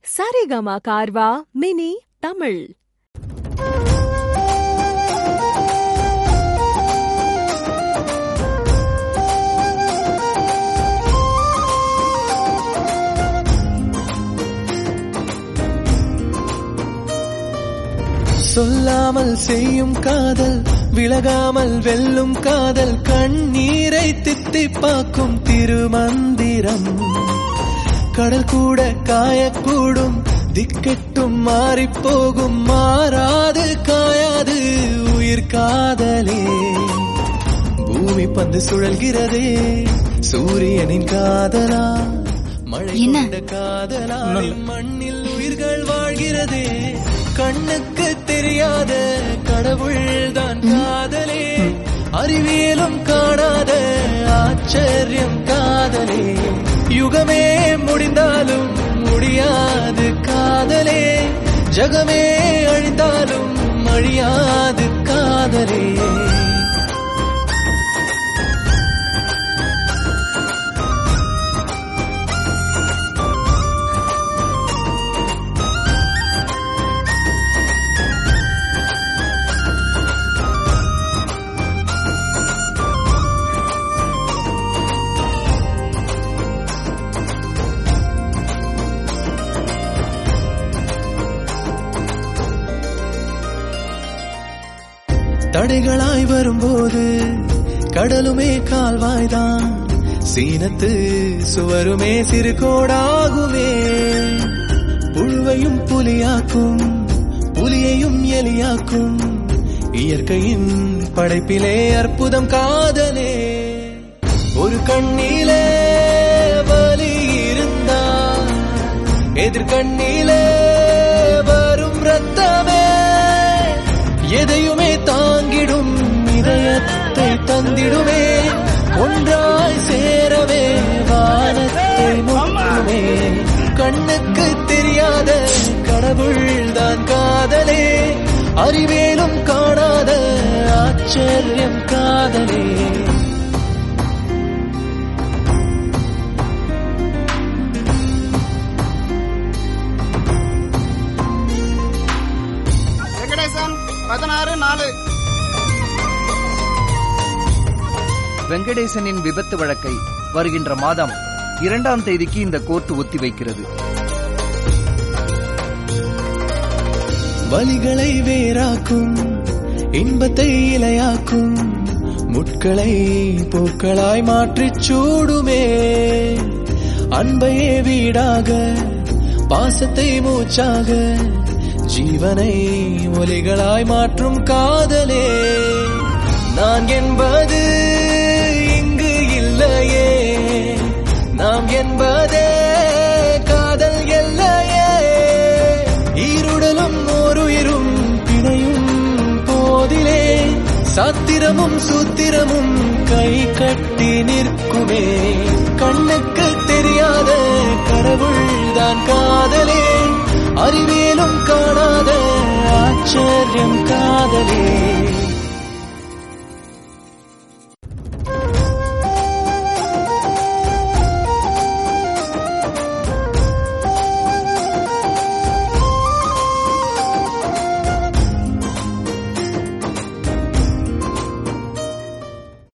Saregama கார்வா mini Tamil சொல்லாமல் செய்யும் காதல் விலகாமல் வெல்லும் காதல் கண்ணீரை தித்திப்பாக்கும் திருமந்திரம் கடல் கூட காயக்கூடும் திக்கெட்டும் மாறிப் போகும் மாறாது காயாது உயிர் காதலே பூமி பந்து சுழல்கிறதே சூரியனின் காதலா மழை என்ன? கொண்ட காதலா மண்ணில் உயிர்கள் வாழ்கிறதே கண்ணுக்கு தெரியாத கடவுள்தான் காதலே அறிவியலும் காணாத ஆச்சரியம் காதலே யுகமே முடிந்தாலும் முடியாது காதலே ஜகமே அழிந்தாலும் அழியாது காதலே தடைகளாய் வரும்போது கடலுமே கால்வாய்தான் சீனத்து சுவருமே சிறு கோடாகுமே புழுவையும் புலியாக்கும் புலியையும் எலியாக்கும் இயற்கையின் படைப்பிலே அற்புதம் காதலே ஒரு கண்ணிலே வலி இருந்தால் எதிர்கண்ணிலே வரும் ரத்தமே எதையுமே தாங்கிடும் இதயத்தை தந்திடுமே ஒன்றாய் சேரவே வானத்தை முட்டுமே கண்ணுக்கு தெரியாத கடவுள்தான் காதலே அறிவேலும் காணாத ஆச்சரியம் காதலே வெங்கடேசன் பதினாறு நாலு வெங்கடேசனின் விபத்து வழக்கை வருகின்ற மாதம் இரண்டாம் தேதிக்கு இந்த கோர்ட் ஒத்திவைக்கிறது வலிகளை வேறாக்கும் இன்பத்தை இலையாக்கும் முட்களை பூக்களாய் மாற்றிச் சூடுமே அன்பையே வீடாக பாசத்தை மூச்சாக ஜீவனை ஒலிகளாய் மாற்றும் காதலே நான் என்பது இங்கு இல்லையே நாம் என்பதே காதல் எல்லையே ஈருடலும் ஓருயிரும் பிணையும் போதிலே சாத்திரமும் சூத்திரமும் கை கட்டி நிற்குமே கண்ணுக்கு தெரியாத கடவுள்தான் காதலே அறிவியலும் காணாத ஆச்சரியம் காதலே